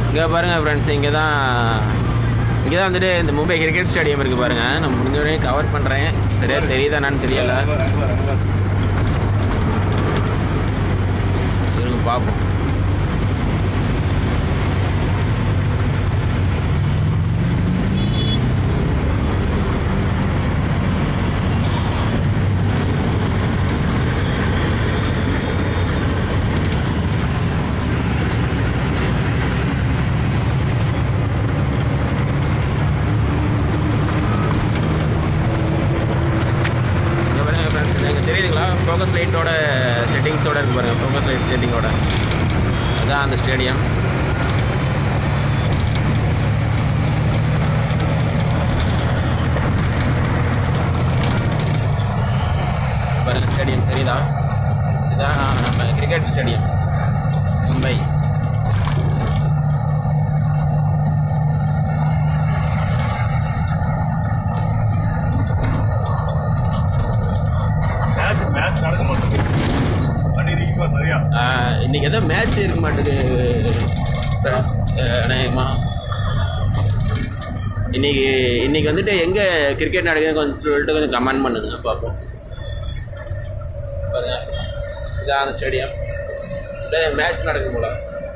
இங்கே பாருங்கள் ஃப்ரெண்ட்ஸ் இங்கே தான் இங்கே தான் வந்துட்டு இந்த மும்பை கிரிக்கெட் ஸ்டேடியம் இருக்குது பாருங்கள் நான் முடிஞ்ச வரையும் கவர் பண்ணுறேன் சரியா தெரியுதா என்னன்னு தெரியல இருங்க பார்ப்போம் இங்க பாருங்க ஃப்ரெண்ட்ஸ் இங்கே தெரியுதுங்களா ஃபோக்கஸ் லைட்டோட செட்டிங்ஸோட இருக்கு பாருங்க ஃபோக்கஸ் லைட் செட்டிங்கோட அதான் அந்த ஸ்டேடியம் பாருங்க ஸ்டேடியம் தெரியுதா இதுதான் நம்ம cricket stadium Mumbai match match நடக்க மாட்டேங்குது வண்டி நிற்கும் சரியா ஆஹ், இன்னைக்கு ஏதோ மேட்ச் இருக்க மாட்டேங்குது friends. ஆஹ், அநேகமா இன்னைக்கு இன்னைக்கு வந்துட்டு எங்க கிரிக்கெட் நடக்குதுன்னு கொஞ்சம் சொல்லிட்டு கொஞ்சம் கமெண்ட் பண்ணுங்க பார்ப்போம் பாருங்க இதான் அந்த ஸ்டேடியம் மேட்ச் நடக்கும் போல